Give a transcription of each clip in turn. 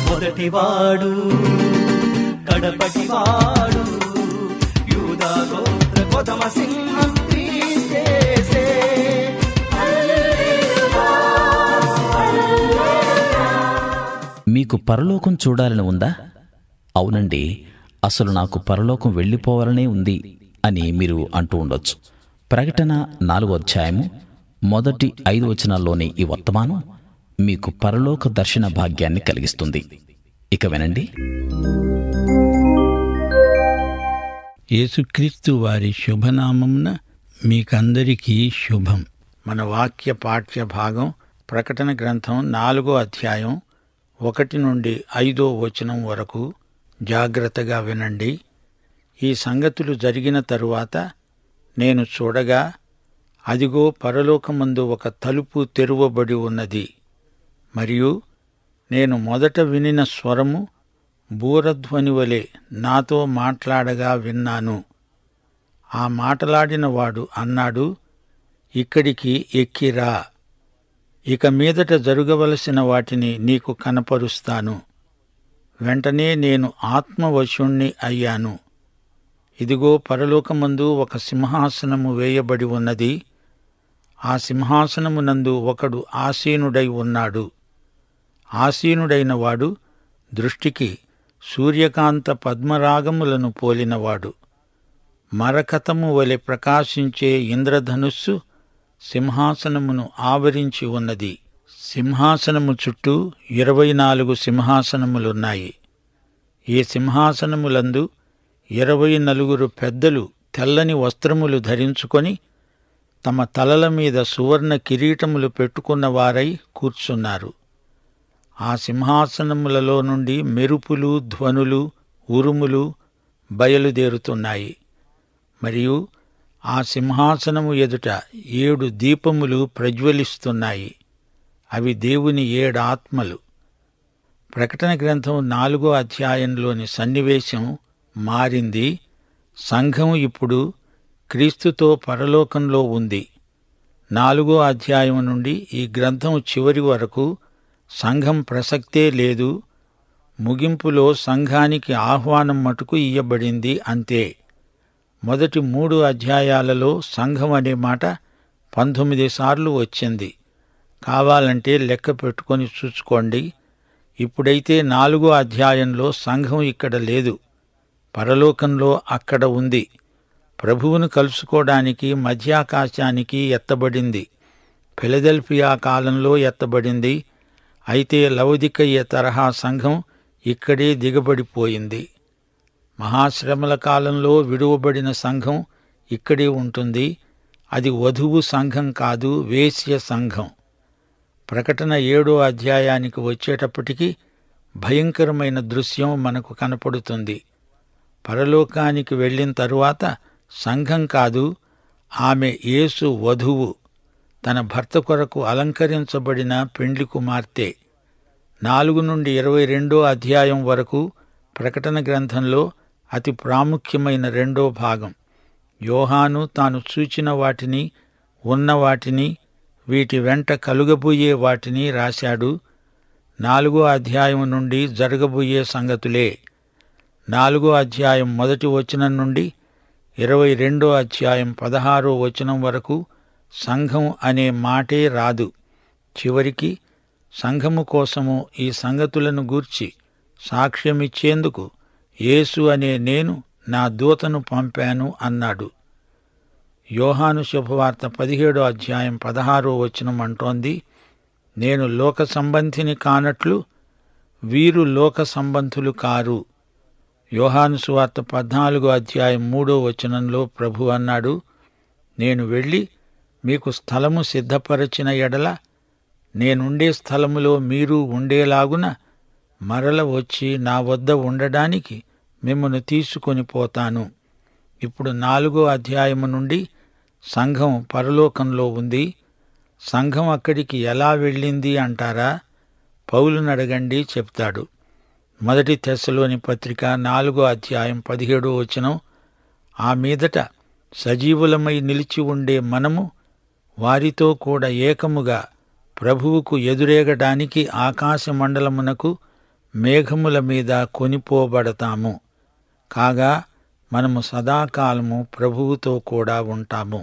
మొదటివాడు కడపటివాడు యూదా గోత్ర కొదమ సింహం క్రీస్తేసే. మీకు పరలోకం చూడాలని ఉందా అవునండి అసలు నాకు పరలోకం వెళ్ళిపోవాలనే ఉంది అని మీరు అంటూ ఉండొచ్చు ప్రకటన నాలుగో అధ్యాయము మొదటి ఐదు వచనాల్లోని ఈ వర్తమానం మీకు పరలోక దర్శన భాగ్యాన్ని కలిగిస్తుంది ఇక వినండి యేసుక్రీస్తు వారి శుభనామమున మీకందరికీ శుభం మన వాక్య పాఠ్య భాగం ప్రకటన గ్రంథం నాలుగో అధ్యాయం ఒకటి నుండి ఐదో వచనం వరకు జాగ్రత్తగా వినండి ఈ సంగతులు జరిగిన తరువాత నేను చూడగా అదిగో పరలోకమందు ఒక తలుపు తెరువబడి ఉన్నది మరియు నేను మొదట వినిన స్వరము బూరధ్వని వలె నాతో మాట్లాడగా విన్నాను ఆ మాటలాడిన వాడు అన్నాడు ఇక్కడికి ఎక్కిరా ఇక మీదట జరగవలసిన వాటిని నీకు కనపరుస్తాను వెంటనే నేను ఆత్మవశుణ్ణి అయ్యాను ఇదిగో పరలోకమందు ఒక సింహాసనము వేయబడి ఉన్నది ఆ సింహాసనమునందు ఒకడు ఆసీనుడై ఉన్నాడు ఆసీనుడైన వాడు దృష్టికి సూర్యకాంత పద్మరాగములను పోలినవాడు మరకతము వలె ప్రకాశించే ఇంద్రధనుస్సు సింహాసనమును ఆవరించి ఉన్నది సింహాసనము చుట్టూ ఇరవై నాలుగు సింహాసనములున్నాయి ఈ సింహాసనములందు ఇరవై నలుగురు పెద్దలు తెల్లని వస్త్రములు ధరించుకొని తమ తలల మీద సువర్ణ కిరీటములు పెట్టుకున్న వారై కూర్చున్నారు ఆ సింహాసనములలో నుండి మెరుపులు ధ్వనులు ఉరుములు బయలుదేరుతున్నాయి మరియు ఆ సింహాసనము ఎదుట ఏడు దీపములు ప్రజ్వలిస్తున్నాయి అవి దేవుని ఏడు ఆత్మలు ప్రకటన గ్రంథం నాలుగో అధ్యాయంలోని సన్నివేశం మారింది సంఘం ఇప్పుడు క్రీస్తుతో పరలోకంలో ఉంది నాలుగో అధ్యాయం నుండి ఈ గ్రంథం చివరి వరకు సంఘం ప్రసక్తే లేదు ముగింపులో సంఘానికి ఆహ్వానం మటుకు ఇయ్యబడింది అంతే మొదటి మూడు అధ్యాయాలలో సంఘం అనే మాట పంతొమ్మిది సార్లు వచ్చింది కావాలంటే లెక్క పెట్టుకొని చూసుకోండి ఇప్పుడైతే నాలుగో అధ్యాయంలో సంఘం ఇక్కడ లేదు పరలోకంలో అక్కడ ఉంది ప్రభువును కలుసుకోవడానికి మధ్యాకాశానికి ఎత్తబడింది ఫిలదెల్ఫియా కాలంలో ఎత్తబడింది అయితే లవదికయ్య తరహా సంఘం ఇక్కడే దిగబడిపోయింది మహాశ్రమల కాలంలో విడువబడిన సంఘం ఇక్కడే ఉంటుంది అది వధువు సంఘం కాదు వేశ్య సంఘం ప్రకటన ఏడో అధ్యాయానికి వచ్చేటప్పటికి భయంకరమైన దృశ్యం మనకు కనపడుతుంది పరలోకానికి వెళ్ళిన తరువాత సంఘం కాదు ఆమె యేసు వధువు తన భర్త కొరకు అలంకరించబడిన పెండ్లి కుమార్తె నాలుగు నుండి ఇరవై రెండో అధ్యాయం వరకు ప్రకటన గ్రంథంలో అతి ప్రాముఖ్యమైన రెండో భాగం యోహాను తాను చూచిన వాటిని ఉన్న వాటిని వీటి వెంట కలుగబోయే వాటిని రాశాడు నాలుగో అధ్యాయం నుండి జరగబోయే సంగతులే నాలుగో అధ్యాయం మొదటి వచనం నుండి ఇరవై రెండో అధ్యాయం పదహారో వచనం వరకు సంఘం అనే మాటే రాదు చివరికి సంఘము కోసము ఈ సంగతులను గూర్చి సాక్ష్యమిచ్చేందుకు యేసు అనే నేను నా దూతను పంపాను అన్నాడు యోహాను శుభవార్త పదిహేడో అధ్యాయం పదహారో వచనం అంటోంది నేను లోక సంబంధిని కానట్లు వీరు లోక సంబంధులు కారు యోహాను సువార్త పద్నాలుగో అధ్యాయం మూడో వచనంలో ప్రభు అన్నాడు నేను వెళ్ళి మీకు స్థలము సిద్ధపరచిన ఎడల నేనుండే స్థలములో మీరు ఉండేలాగున మరల వచ్చి నా వద్ద ఉండడానికి మిమ్మను తీసుకొని పోతాను ఇప్పుడు నాలుగో అధ్యాయము నుండి సంఘం పరలోకంలో ఉంది సంఘం అక్కడికి ఎలా వెళ్ళింది అంటారా పౌలుని అడగండి చెప్తాడు మొదటి తెస్సలోని పత్రిక నాలుగో అధ్యాయం పదిహేడో వచనం ఆ మీదట సజీవులమై నిలిచి ఉండే మనము వారితో కూడా ఏకముగా ప్రభువుకు ఎదురేగడానికి ఆకాశ మండలమునకు మేఘముల మీద కొనిపోబడతాము కాగా మనము సదాకాలము ప్రభువుతో కూడా ఉంటాము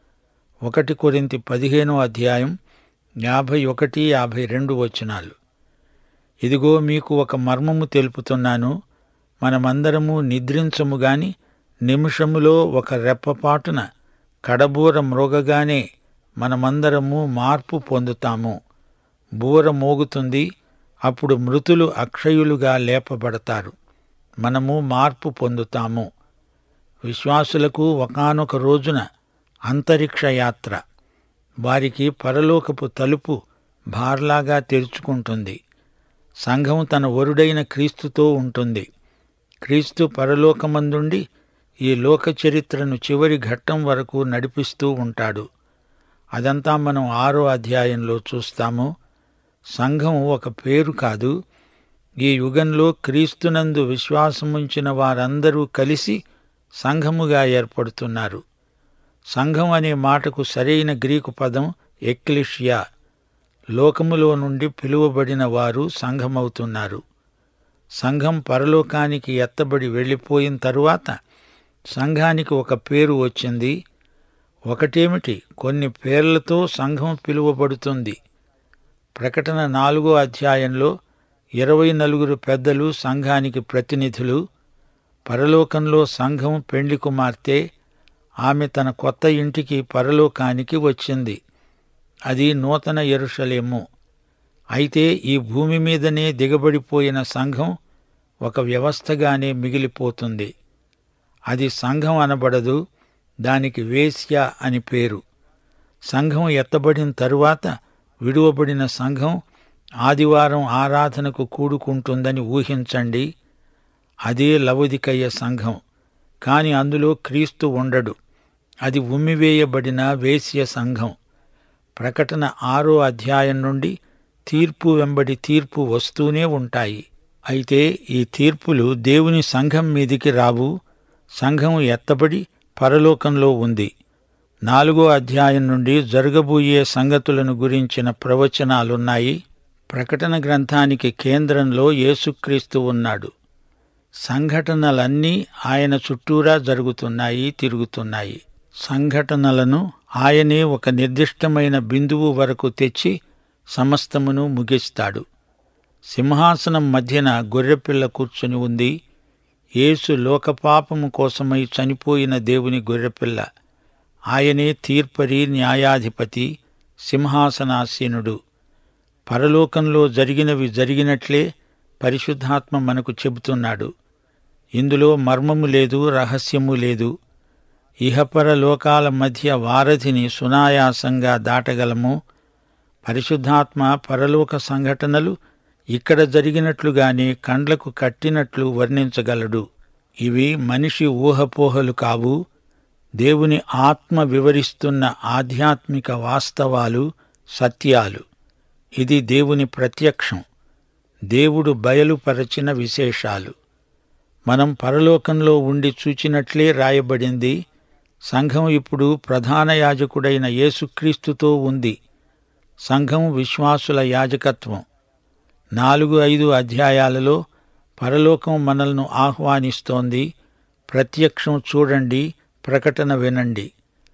ఒకటి కొరింతి పదిహేనో అధ్యాయం యాభై ఒకటి యాభై రెండు వచనాలు ఇదిగో మీకు ఒక మర్మము తెలుపుతున్నాను మనమందరము నిద్రించము గాని నిమిషములో ఒక రెప్పపాటున కడబూర మ్రోగగానే మనమందరము మార్పు పొందుతాము బూర మోగుతుంది అప్పుడు మృతులు అక్షయులుగా లేపబడతారు మనము మార్పు పొందుతాము విశ్వాసులకు ఒకానొక రోజున అంతరిక్ష యాత్ర వారికి పరలోకపు తలుపు బార్లాగా తెరుచుకుంటుంది సంఘం తన వరుడైన క్రీస్తుతో ఉంటుంది క్రీస్తు పరలోకమందుండి ఈ లోక చరిత్రను చివరి ఘట్టం వరకు నడిపిస్తూ ఉంటాడు అదంతా మనం ఆరో అధ్యాయంలో చూస్తాము సంఘం ఒక పేరు కాదు ఈ యుగంలో క్రీస్తునందు విశ్వాసముంచిన వారందరూ కలిసి సంఘముగా ఏర్పడుతున్నారు సంఘం అనే మాటకు సరైన గ్రీకు పదం ఎక్లిషియా లోకములో నుండి పిలువబడిన వారు సంఘమవుతున్నారు సంఘం పరలోకానికి ఎత్తబడి వెళ్ళిపోయిన తరువాత సంఘానికి ఒక పేరు వచ్చింది ఒకటేమిటి కొన్ని పేర్లతో సంఘం పిలువబడుతుంది ప్రకటన నాలుగో అధ్యాయంలో ఇరవై నలుగురు పెద్దలు సంఘానికి ప్రతినిధులు పరలోకంలో సంఘం పెండ్లి కుమార్తె ఆమె తన కొత్త ఇంటికి పరలోకానికి వచ్చింది అది నూతన ఎరుషలేము అయితే ఈ భూమి మీదనే దిగబడిపోయిన సంఘం ఒక వ్యవస్థగానే మిగిలిపోతుంది అది సంఘం అనబడదు దానికి వేశ్య అని పేరు సంఘం ఎత్తబడిన తరువాత విడువబడిన సంఘం ఆదివారం ఆరాధనకు కూడుకుంటుందని ఊహించండి అదే లవదికయ్య సంఘం కాని అందులో క్రీస్తు ఉండడు అది ఉమ్మివేయబడిన వేశ్య సంఘం ప్రకటన ఆరో అధ్యాయం నుండి తీర్పు వెంబడి తీర్పు వస్తూనే ఉంటాయి అయితే ఈ తీర్పులు దేవుని సంఘం మీదికి రావు సంఘం ఎత్తబడి పరలోకంలో ఉంది నాలుగో అధ్యాయం నుండి జరగబోయే సంగతులను గురించిన ప్రవచనాలున్నాయి ప్రకటన గ్రంథానికి కేంద్రంలో యేసుక్రీస్తు ఉన్నాడు సంఘటనలన్నీ ఆయన చుట్టూరా జరుగుతున్నాయి తిరుగుతున్నాయి సంఘటనలను ఆయనే ఒక నిర్దిష్టమైన బిందువు వరకు తెచ్చి సమస్తమును ముగిస్తాడు సింహాసనం మధ్యన గొర్రెపిల్ల కూర్చుని ఉంది యేసు లోకపాపము కోసమై చనిపోయిన దేవుని గొర్రెపిల్ల ఆయనే తీర్పరి న్యాయాధిపతి సింహాసనాసీనుడు పరలోకంలో జరిగినవి జరిగినట్లే పరిశుద్ధాత్మ మనకు చెబుతున్నాడు ఇందులో మర్మము లేదు రహస్యము లేదు ఇహపర లోకాల మధ్య వారధిని సునాయాసంగా దాటగలము పరిశుద్ధాత్మ పరలోక సంఘటనలు ఇక్కడ జరిగినట్లుగానే కండ్లకు కట్టినట్లు వర్ణించగలడు ఇవి మనిషి ఊహపోహలు కావు దేవుని ఆత్మ వివరిస్తున్న ఆధ్యాత్మిక వాస్తవాలు సత్యాలు ఇది దేవుని ప్రత్యక్షం దేవుడు బయలుపరచిన విశేషాలు మనం పరలోకంలో ఉండి చూచినట్లే రాయబడింది సంఘం ఇప్పుడు ప్రధాన యాజకుడైన యేసుక్రీస్తుతో ఉంది సంఘం విశ్వాసుల యాజకత్వం నాలుగు ఐదు అధ్యాయాలలో పరలోకం మనల్ని ఆహ్వానిస్తోంది ప్రత్యక్షం చూడండి ప్రకటన వినండి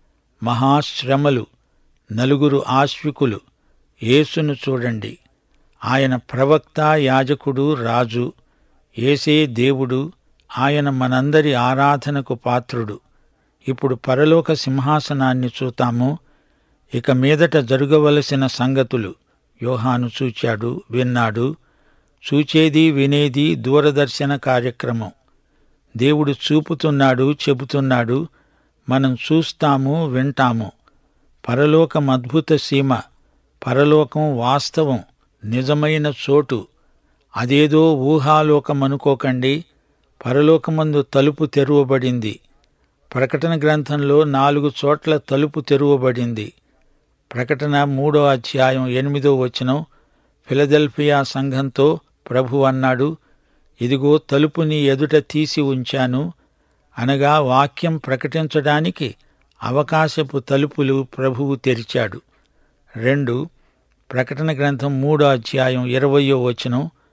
మహాశ్రమలు నలుగురు ఆశ్వికులు యేసును చూడండి ఆయన ప్రవక్త యాజకుడు రాజు ఏసే దేవుడు ఆయన మనందరి ఆరాధనకు పాత్రుడు ఇప్పుడు పరలోక సింహాసనాన్ని చూతాము ఇక మీదట జరగవలసిన సంగతులు యోహాను చూచాడు విన్నాడు చూచేది వినేది దూరదర్శన కార్యక్రమం దేవుడు చూపుతున్నాడు చెబుతున్నాడు మనం చూస్తాము వింటాము పరలోకం అద్భుత సీమ పరలోకం వాస్తవం నిజమైన చోటు అదేదో ఊహాలోకం అనుకోకండి పరలోకమందు తలుపు తెరువబడింది ప్రకటన గ్రంథంలో నాలుగు చోట్ల తలుపు తెరువబడింది ప్రకటన మూడో అధ్యాయం ఎనిమిదో వచనం ఫిలదెల్ఫియా సంఘంతో ప్రభు అన్నాడు ఇదిగో తలుపు నీ ఎదుట తీసి ఉంచాను అనగా వాక్యం ప్రకటించడానికి అవకాశపు తలుపులు ప్రభువు తెరిచాడు రెండు ప్రకటన గ్రంథం మూడో అధ్యాయం ఇరవయో వచనం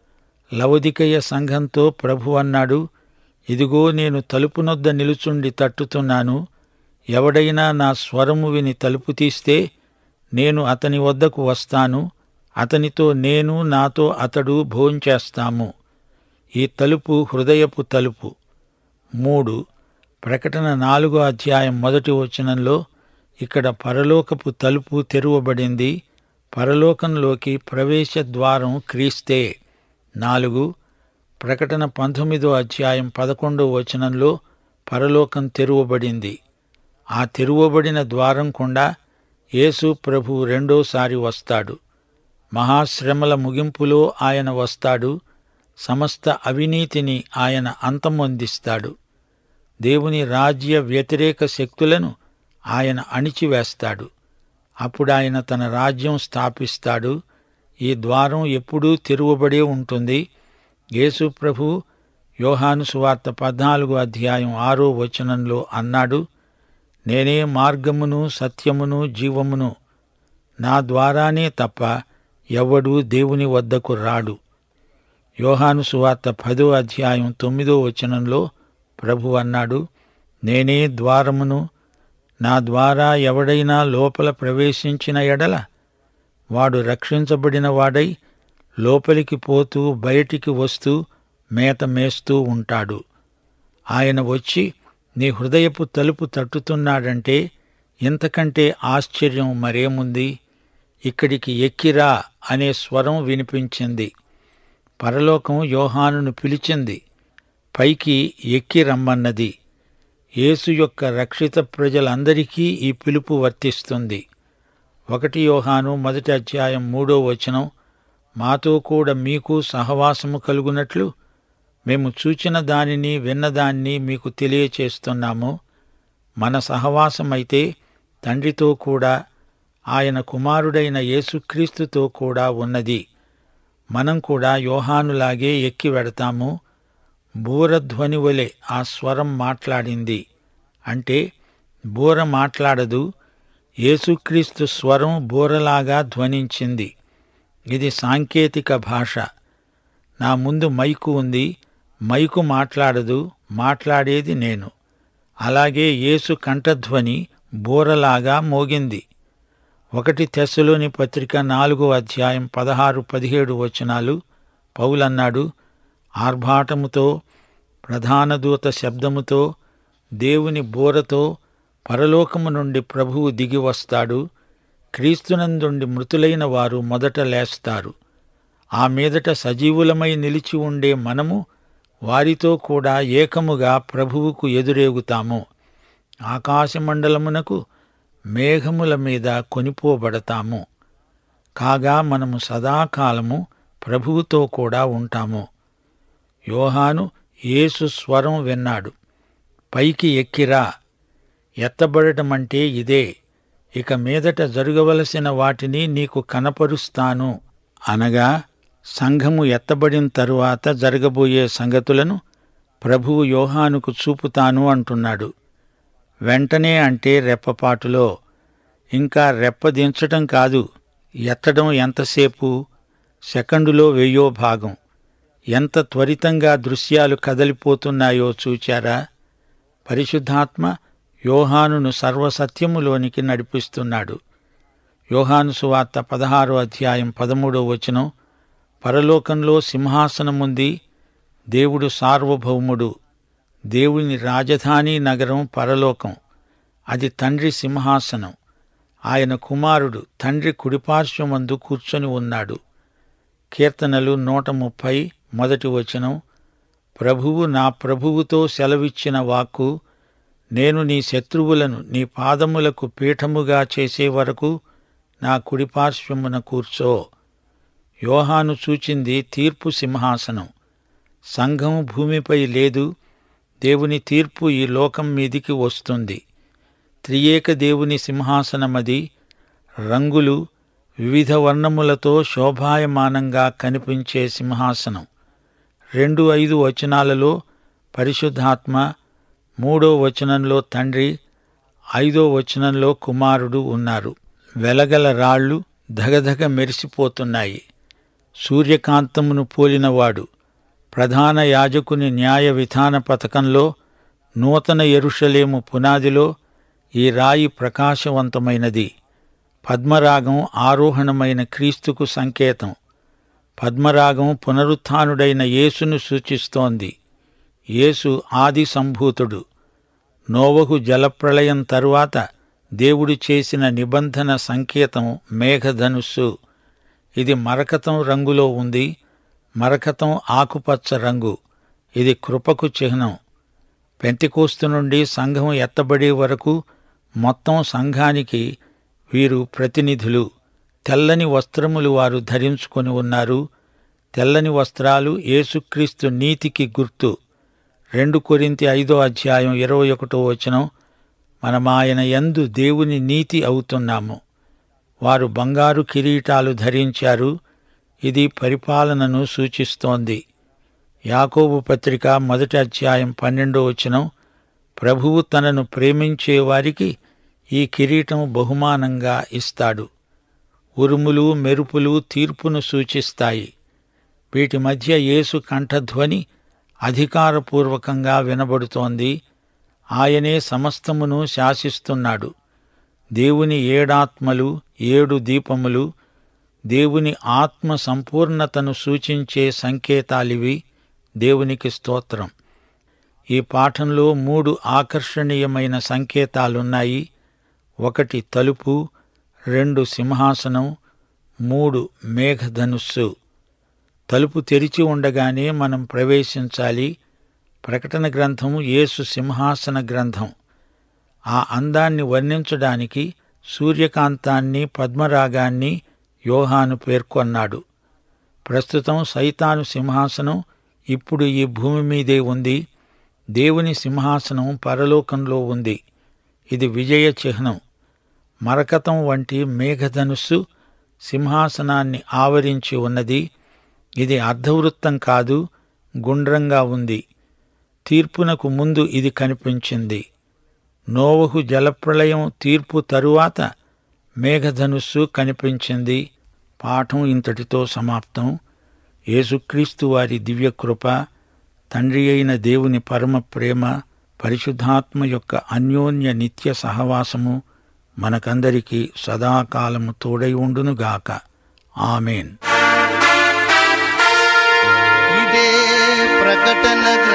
లవదికయ సంఘంతో ప్రభు అన్నాడు ఇదిగో నేను తలుపునొద్ద నిలుచుండి తట్టుతున్నాను ఎవడైనా నా స్వరము విని తలుపు తీస్తే నేను అతని వద్దకు వస్తాను అతనితో నేను నాతో అతడు భోంచేస్తాము ఈ తలుపు హృదయపు తలుపు మూడు ప్రకటన నాలుగో అధ్యాయం మొదటి వచనంలో ఇక్కడ పరలోకపు తలుపు తెరువబడింది పరలోకంలోకి ప్రవేశ ద్వారం క్రీస్తే నాలుగు ప్రకటన పంతొమ్మిదో అధ్యాయం పదకొండో వచనంలో పరలోకం తెరువబడింది ఆ తెరువబడిన ద్వారం గుండా యేసు ప్రభు రెండోసారి వస్తాడు మహాశ్రమల ముగింపులో ఆయన వస్తాడు సమస్త అవినీతిని ఆయన అంతమొందిస్తాడు దేవుని రాజ్య వ్యతిరేక శక్తులను ఆయన అణిచివేస్తాడు అప్పుడు ఆయన తన రాజ్యం స్థాపిస్తాడు ఈ ద్వారం ఎప్పుడూ తెరువబడే ఉంటుంది యేసు ప్రభు యోహాను సువార్త పద్నాలుగు అధ్యాయం ఆరో వచనంలో అన్నాడు నేనే మార్గమును సత్యమును జీవమును నా ద్వారానే తప్ప ఎవ్వడూ దేవుని వద్దకు రాడు యోహాను సువార్త పదో అధ్యాయం తొమ్మిదో వచనంలో ప్రభు అన్నాడు నేనే ద్వారమును నా ద్వారా ఎవడైనా లోపల ప్రవేశించిన ఎడల వాడు రక్షించబడిన వాడై లోపలికి పోతూ బయటికి వస్తూ మేత మేస్తూ ఉంటాడు ఆయన వచ్చి నీ హృదయపు తలుపు తట్టుతున్నాడంటే ఇంతకంటే ఆశ్చర్యం మరేముంది ఇక్కడికి ఎక్కిరా అనే స్వరం వినిపించింది పరలోకం యోహానును పిలిచింది పైకి ఎక్కి రమ్మన్నది యేసు యొక్క రక్షిత ప్రజలందరికీ ఈ పిలుపు వర్తిస్తుంది ఒకటి యోహాను మొదటి అధ్యాయం మూడో వచనం మాతో కూడా మీకు సహవాసము కలుగునట్లు మేము చూచిన దానిని విన్నదాన్ని మీకు తెలియచేస్తున్నాము మన సహవాసమైతే తండ్రితో కూడా ఆయన కుమారుడైన యేసుక్రీస్తుతో కూడా ఉన్నది మనం కూడా యోహానులాగే ఎక్కి వెడతాము బూరధ్వని వలె ఆ స్వరం మాట్లాడింది అంటే బూర మాట్లాడదు యేసుక్రీస్తు స్వరం బూరలాగా ధ్వనించింది ఇది సాంకేతిక భాష నా ముందు మైకు ఉంది మైకు మాట్లాడదు మాట్లాడేది నేను అలాగే యేసు కంఠధ్వని బూరలాగా మోగింది ఒకటి తెస్సులోని పత్రిక నాలుగో అధ్యాయం పదహారు పదిహేడు వచనాలు పౌలన్నాడు ఆర్భాటముతో ప్రధాన దూత శబ్దముతో దేవుని బోరతో పరలోకము నుండి ప్రభువు దిగి వస్తాడు క్రీస్తునందుండి మృతులైన వారు మొదట లేస్తారు ఆ మీదట సజీవులమై నిలిచి ఉండే మనము వారితో కూడా ఏకముగా ప్రభువుకు ఎదురేగుతాము ఆకాశమండలమునకు మేఘముల మీద కొనిపోబడతాము కాగా మనము సదాకాలము ప్రభువుతో కూడా ఉంటాము యోహాను యేసు స్వరం విన్నాడు పైకి ఎక్కిరా ఎత్తబడటమంటే ఇదే ఇక మీదట జరగవలసిన వాటిని నీకు కనపరుస్తాను అనగా సంఘము ఎత్తబడిన తరువాత జరగబోయే సంగతులను ప్రభువు యోహానుకు చూపుతాను అంటున్నాడు వెంటనే అంటే రెప్పపాటులో ఇంకా రెప్పదించటం కాదు ఎత్తడం ఎంతసేపు సెకండులో వెయ్యో భాగం ఎంత త్వరితంగా దృశ్యాలు కదలిపోతున్నాయో చూచారా పరిశుద్ధాత్మ యోహానును సర్వసత్యములోనికి నడిపిస్తున్నాడు యోహాను సువార్త పదహారో అధ్యాయం పదమూడో వచనం పరలోకంలో సింహాసనముంది దేవుడు సార్వభౌముడు దేవుని రాజధాని నగరం పరలోకం అది తండ్రి సింహాసనం ఆయన కుమారుడు తండ్రి కుడిపార్శ్వమందు కూర్చొని ఉన్నాడు కీర్తనలు నూట ముప్పై మొదటి వచనం ప్రభువు నా ప్రభువుతో సెలవిచ్చిన వాక్కు నేను నీ శత్రువులను నీ పాదములకు పీఠముగా చేసే వరకు నా కుడిపార్శ్వమున కూర్చో యోహాను చూచింది తీర్పు సింహాసనం సంఘం భూమిపై లేదు దేవుని తీర్పు ఈ లోకం మీదికి వస్తుంది త్రియేక దేవుని సింహాసనమది రంగులు వివిధ వర్ణములతో శోభాయమానంగా కనిపించే సింహాసనం రెండు ఐదు వచనాలలో పరిశుద్ధాత్మ మూడో వచనంలో తండ్రి ఐదో వచనంలో కుమారుడు ఉన్నారు వెలగల రాళ్ళు ధగధగ మెరిసిపోతున్నాయి సూర్యకాంతమును పోలినవాడు ప్రధాన యాజకుని న్యాయ విధాన పథకంలో నూతన ఎరుషలేము పునాదిలో ఈ రాయి ప్రకాశవంతమైనది పద్మరాగం ఆరోహణమైన క్రీస్తుకు సంకేతం పద్మరాగం పునరుత్థానుడైన యేసును సూచిస్తోంది యేసు ఆది సంభూతుడు నోవహు జలప్రళయం తరువాత దేవుడు చేసిన నిబంధన సంకేతం మేఘధనుస్సు ఇది మరకతం రంగులో ఉంది మరకతం ఆకుపచ్చ రంగు ఇది కృపకు చిహ్నం పెంతికోస్తు నుండి సంఘం ఎత్తబడే వరకు మొత్తం సంఘానికి వీరు ప్రతినిధులు తెల్లని వస్త్రములు వారు ధరించుకొని ఉన్నారు తెల్లని వస్త్రాలు యేసుక్రీస్తు నీతికి గుర్తు రెండు కొరింతి ఐదో అధ్యాయం ఇరవై ఒకటో వచనం మనం ఆయన యందు దేవుని నీతి అవుతున్నాము వారు బంగారు కిరీటాలు ధరించారు ఇది పరిపాలనను సూచిస్తోంది యాకోబు పత్రిక మొదటి అధ్యాయం పన్నెండో వచనం ప్రభువు తనను ప్రేమించే వారికి ఈ కిరీటం బహుమానంగా ఇస్తాడు ఉరుములు మెరుపులు తీర్పును సూచిస్తాయి వీటి మధ్య యేసు కంఠధ్వని అధికారపూర్వకంగా వినబడుతోంది ఆయనే సమస్తమును శాసిస్తున్నాడు దేవుని ఏడాత్మలు ఏడు దీపములు దేవుని ఆత్మ సంపూర్ణతను సూచించే సంకేతాలివి దేవునికి స్తోత్రం ఈ పాఠంలో మూడు ఆకర్షణీయమైన సంకేతాలున్నాయి ఒకటి తలుపు రెండు సింహాసనం మూడు మేఘధనుస్సు తలుపు తెరిచి ఉండగానే మనం ప్రవేశించాలి ప్రకటన గ్రంథం యేసు సింహాసన గ్రంథం ఆ అందాన్ని వర్ణించడానికి సూర్యకాంతాన్ని పద్మరాగాన్ని యోహాను పేర్కొన్నాడు ప్రస్తుతం సైతాను సింహాసనం ఇప్పుడు ఈ భూమి మీదే ఉంది దేవుని సింహాసనం పరలోకంలో ఉంది ఇది విజయ చిహ్నం మరకతం వంటి మేఘధనుస్సు సింహాసనాన్ని ఆవరించి ఉన్నది ఇది అర్ధవృత్తం కాదు గుండ్రంగా ఉంది తీర్పునకు ముందు ఇది కనిపించింది నోవహు జలప్రళయం తీర్పు తరువాత మేఘధనుస్సు కనిపించింది పాఠం ఇంతటితో సమాప్తం యేసుక్రీస్తు వారి దివ్యకృప తండ్రి అయిన దేవుని పరమ ప్రేమ పరిశుద్ధాత్మ యొక్క అన్యోన్య నిత్య సహవాసము మనకందరికీ సదాకాలము తోడై ఉండునుగాక ఆమెన్ ఇదే ప్రకటన